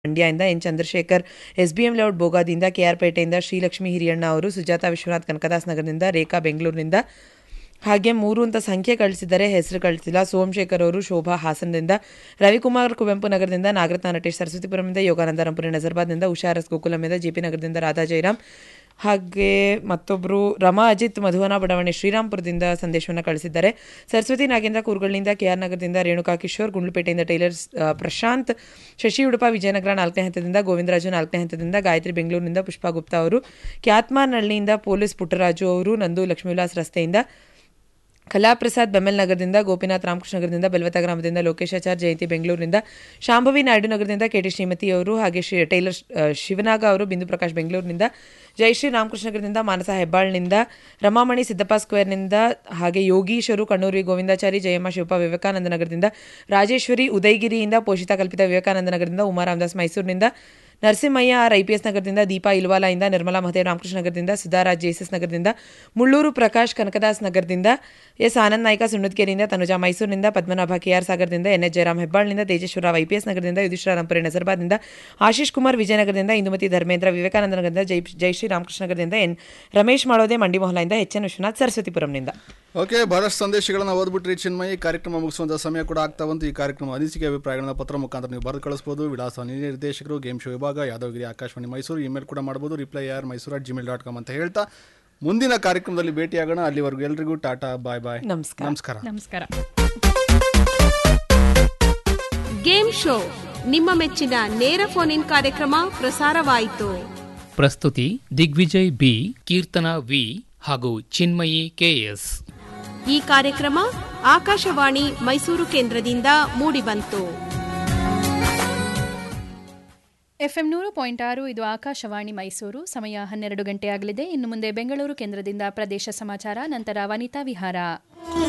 ಮಂಡ್ಯದಿಂದ N Chandrashekar SBM layout ಬೋಗಾದಿಂದ ಕೆಆರ್ ಪೇಟೆಯಿಂದ ಶ್ರೀಲಕ್ಷ್ಮಿ ಹಿರಿಯಣ್ಣ ಅವರು ಸುಜಾತ ವಿಶ್ವನಾಥ್ ಕನಕದಾಸ್ ನಗರದಿಂದ ರೇಖಾ ಬೆಂಗಳೂರಿನಿಂದ ಹಾಗೆ ಮೂರು ಅಂತ ಸಂಖ್ಯೆ ಕಳಿಸಿದ್ದಾರೆ ಹೆಸರು ಕಳಿಸಿಲ್ಲ ಸೋಮಶೇಖರ್ ಅವರು ಶೋಭಾ ಹಾಸನದಿಂದ ರವಿಕುಮಾರ್ ಕುವೆಂಪು ನಗರದಿಂದ ನಾಗರತ್ನ ನಟೇಶ್ ಸರಸ್ವತಿಪುರಮಿಂದ ಯೋಗಾನಂದ ರಂಪುರಿ ನಜರ್ಬಾದ್ನಿಂದ ಉಷಾ ರಸ್ ಗೋಕುಲಮಿಂದ ಜೆಪಿ ನಗರದಿಂದ ರಾಧಾ ಜಯರಾಮ್ ಹಾಗೆ ಮತ್ತೊಬ್ಬರು ರಮಾ ಅಜಿತ್ ಮಧುವನ ಬಡಾವಣೆ ಶ್ರೀರಾಮ್ಪುರದಿಂದ ಸಂದೇಶವನ್ನು ಕಳಿಸಿದ್ದಾರೆ ಸರಸ್ವತಿ ನಾಗೇಂದ್ರ ಕೂರ್ಗಳಿಂದ ಕೆಆರ್ ನಗರದಿಂದ ರೇಣುಕಾ ಕಿಶೋರ್ ಗುಂಡ್ಲುಪೇಟೆಯಿಂದ ಟೈಲರ್ ಆ, ಪ್ರಶಾಂತ್ ಶಶಿ ಉಡುಪ ವಿಜಯನಗರ ನಾಲ್ಕನೇ ಹಂತದಿಂದ ಗೋವಿಂದರಾಜು ನಾಲ್ಕನೇ ಹಂತದಿಂದ ಗಾಯತ್ರಿ ಬೆಂಗಳೂರಿನಿಂದ ಪುಷ್ಪಾ ಗುಪ್ತಾ ಅವರು ಕ್ಯಾತ್ಮಾನಹಳ್ಳಿಯಿಂದ ಪೊಲೀಸ್ ಪುಟ್ಟರಾಜು ಅವರು ನಂದು ಲಕ್ಷ್ಮೀವಿಲಾಸ್ ರಸ್ತೆಯಿಂದ ಕಲಾಪ್ರಸಾದ್ ಬೆಮೆಲ್ ನಗರದಿಂದ ಗೋಪಿನಾಥ್ ರಾಮಕೃಷ್ಣ ನಗರದಿಂದ ಬೆಲ್ವತ ಗ್ರಾಮದಿಂದ ಲೋಕೇಶಾಚಾರ್ ಜಯಂತಿ ಬೆಂಗಳೂರಿನಿಂದ ಶಾಂಭವಿ ನಾಯ್ಡು ನಗರದಿಂದ ಕೆಟಿ ಶ್ರೀಮತಿ ಅವರು ಹಾಗೆ ಶ್ರೀ ಟೈಲರ್ ಆ, ಶಿವನಾಗ ಅವರು ಬಿಂದು ಪ್ರಕಾಶ್ ಬೆಂಗಳೂರಿನಿಂದ ಜಯಶ್ರೀ ರಾಮಕೃಷ್ಣ ನಗರದಿಂದ ಮಾನಸ ಹೆಬ್ಬಾಳ್ನಿಂದ ರಮಾಮಣಿ ಸಿದ್ದಪ್ಪ ಸ್ಕ್ವೇರ್ನಿಂದ ಹಾಗೆ ಯೋಗೀಶರು ಕಣ್ಣೂರಿ ಗೋವಿಂದಾಚಾರಿ ಜಯಮ್ಮ ಶಿವಪ್ಪ ವಿವೇಕಾನಂದ ನಗರದಿಂದ ರಾಜೇಶ್ವರಿ ಉದಯಗಿರಿಯಿಂದ ಪೋಷಿತ ಕಲ್ಪಿತ ವಿವೇಕಾನಂದ ನಗರದಿಂದ ಉಮಾ ರಾಮದಾಸ್ ಮೈಸೂರಿನಿಂದ Narasimhaiah R I P S ನಗರದಿಂದ ದೀಪಾ ಇಲ್ವಾಲಾಯಿಂದ ನಿರ್ಮಲಾ ಮಹದೇವ್ ರಾಮಕೃಷ್ಣ ನಗರದಿಂದ ಸುಧಾರಾಜ್ ಜೇಸಸ್ ನಗರದಿಂದ ಮುಳ್ಳೂರು ಪ್ರಕಾಶ್ ಕನಕದಾಸ್ ನಗರದಿಂದ ಎಸ್ ಆನಂದ್ ನಾಯ್ಕ ಸುಣ್ಣದ್ಕೆರೆಯಿಂದ ತನುಜಾ ಮೈಸೂರಿನಿಂದ ಪದ್ಮನಾಭ ಕೆಆರ್ ಸಾಗರದಿಂದ ಎನ್ ಎಚ್ ಜಯರಾಮ್ ಹೆಬ್ಬಾಳ್ನಿಂದ Tejeshwara Rao I P S ನಗರದಿಂದ ಯುಧಿಷ್ಠರ ರಂಪುರಿ ನಜರ್ಬಾದ್ನಿಂದ ಆಶೀಶ್ ಕುಮಾರ್ ವಿಜಯನಗರದಿಂದ ಇಂದುಮತಿ ಧರ್ಮೇಂದ್ರ ವಿವೇಕಾನಂದ ನಗರದಿಂದ ಜೈ ಜಯಶ್ರೀ ರಾಮಕೃಷ್ಣ ನಗರದಿಂದ ಎನ್ ರಮೇಶ್ ಮಾಡೋದೆ ಮಂಡಿ ಮೊಹಲಾಯಿಂದ ಎಚ್ ಎನ್ ವಿಶ್ವನಾಥ್ ಸರಸ್ವತಿಪುರಂನಿಂದ ಓಕೆ ಬಹಳಷ್ಟು ಸಂದೇಶಗಳನ್ನು ಓದ್ಬಿಟ್ರಿ ಚಿನ್ಮಯಿ ಕಾರ್ಯಕ್ರಮ ಮುಗಿಸುವಂಥ ಸಮಯ ಕೂಡ ಆಗ್ತಾ ಬಂತು ಈ ಕಾರ್ಯಕ್ರಮ ಅನಿಸಿಕೆ ಅಭಿಪ್ರಾಯಗಳನ್ನ ಪತ್ರ ಮುಖಾಂತರ ನೀವು ಬರೆದು ಕಳಿಸ್ಬೋದು ವಿಳಾಸ ನಿರ್ದೇಶಕರು ಗೇಮ್ ಶೋ ವಿಭಾಗ ಯಾದವಗಿರಿ ಆಕಾಶವಾಣಿ ಮೈಸೂರು ಇಮೇಲ್ ಕೂಡ ಮಾಡ್ಬೋದು ರಿಪ್ಲೈ ಯಾರ್ Mysuru at Gmail dot com ಅಂತ ಹೇಳ್ತಾ ಮುಂದಿನ ಕಾರ್ಯಕ್ರಮದಲ್ಲಿ ಭೇಟಿಯಾಗೋಣ ಅಲ್ಲಿವರೆಗೂ ಎಲ್ರಿಗೂ ಟಾಟಾ ಬಾಯ್ ಬಾಯ್ ನಮಸ್ಕಾರ ನಮಸ್ಕಾರ ನಮಸ್ಕಾರ ಗೇಮ್ ಶೋ ನಿಮ್ಮ ಮೆಚ್ಚಿನ ನೇರ ಫೋನ್ ಇನ್ ಕಾರ್ಯಕ್ರಮ ಪ್ರಸಾರವಾಯಿತು ಪ್ರಸ್ತುತಿ ದಿಗ್ವಿಜಯ್ ಬಿ ಕೀರ್ತನಾ ವಿ ಹಾಗೂ ಚಿನ್ಮಯಿ ಕೆಎಸ್ ಈ ಕಾರ್ಯಕ್ರಮ ಆಕಾಶವಾಣಿ ಮೈಸೂರು ಕೇಂದ್ರದಿಂದ ಮೂಡಿಬಂತು ಎಫ್ಎಂ ನೂರು ಪಾಯಿಂಟ್ ಆರು ಇದು ಆಕಾಶವಾಣಿ ಮೈಸೂರು ಸಮಯ ಹನ್ನೆರಡು ಗಂಟೆ ಆಗಲಿದೆ ಇನ್ನು ಮುಂದೆ ಬೆಂಗಳೂರು ಕೇಂದ್ರದಿಂದ ಪ್ರದೇಶ ಸಮಾಚಾರ ನಂತರ ವನಿತಾ ವಿಹಾರ